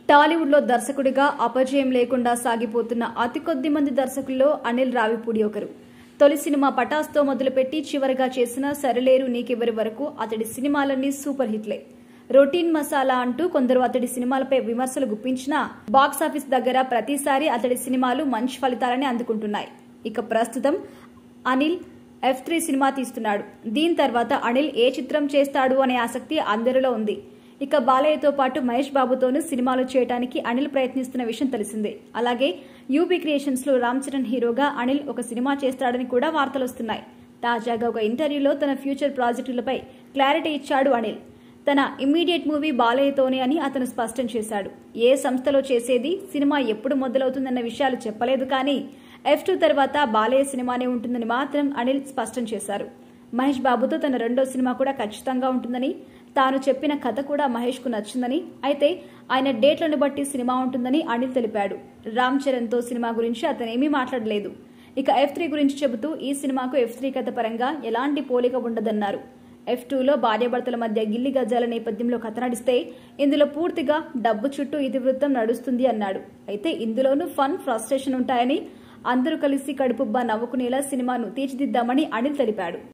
టాలీవుడ్ లో దర్శకుడిగా అపజయం లేకుండా సాగిపోతున్న అతి కొద్ది మంది దర్శకుల్లో అనిల్ రావిపూడి ఒకరు తొలి సినిమా పటాస్తో మొదలుపెట్టి చివరిగా చేసిన సరిలేరు నీకెవరి వరకు అతడి సినిమాలన్నీ సూపర్ హిట్లే రొటీన్ మసాలా అంటూ కొందరు అతడి సినిమాలపై విమర్శలు గుప్పించినా బాక్సాఫీస్ దగ్గర ప్రతిసారి అతడి సినిమాలు మంచి ఫలితాలని అందుకుంటున్నాయి ఇక ప్రస్తుతం అనిల్ ఎఫ్ త్రీ సినిమా తీస్తున్నాడు దీని తర్వాత అనిల్ ఏ చిత్రం చేస్తాడు అనే ఆసక్తి అందరిలో ఉంది ఇక బాలయ్యతో పాటు మహేష్ బాబుతోనూ సినిమాలు చేయడానికి అనిల్ ప్రయత్నిస్తున్న విషయం తెలిసిందే అలాగే యూపీ క్రియేషన్స్ లో రామ్ చరణ్ హీరోగా అనిల్ ఒక సినిమా చేస్తాడని కూడా వార్తలు వస్తున్నాయి తాజాగా ఒక ఇంటర్వ్యూలో తన ఫ్యూచర్ ప్రాజెక్టులపై క్లారిటీ ఇచ్చాడు అనిల్ తన ఇమ్మీడియట్ మూవీ బాలయ్యతోనే అని అతను స్పష్టం చేశాడు ఏ సంస్థలో చేసేది సినిమా ఎప్పుడు మొదలవుతుందన్న విషయాలు చెప్పలేదు కానీ ఎఫ్ టూ తర్వాత బాలయ్య సినిమానే ఉంటుందని మాత్రం అనిల్ స్పష్టం చేశారు మహేష్ బాబుతో తన రెండో సినిమా కూడా ఖచ్చితంగా ఉంటుందని తాను చెప్పిన కథ కూడా మహేష్ కు నచ్చిందని అయితే ఆయన డేట్లను బట్టి సినిమా ఉంటుందని అనిల్ తెలిపాడు రామ్ చరణ్ తో సినిమా గురించి అతనేమీ మాట్లాడలేదు ఇక ఎఫ్ త్రీ గురించి చెబుతూ ఈ సినిమాకు ఎఫ్ త్రీ కథ పరంగా ఎలాంటి పోలిక ఉండదన్నారు ఎఫ్ టూలో భార్యాభర్తల మధ్య గిల్లి గజ్జాల నేపథ్యంలో కథ నడిస్తే ఇందులో పూర్తిగా డబ్బు చుట్టూ ఇతివృత్తం నడుస్తుంది అన్నాడు అయితే ఇందులోనూ ఫన్ ఫ్రస్ట్రేషన్ ఉంటాయని అందరూ కలిసి కడుపుబ్బా నవ్వుకునేలా సినిమాను తీర్చిదిద్దామని అనిల్ తెలిపాడు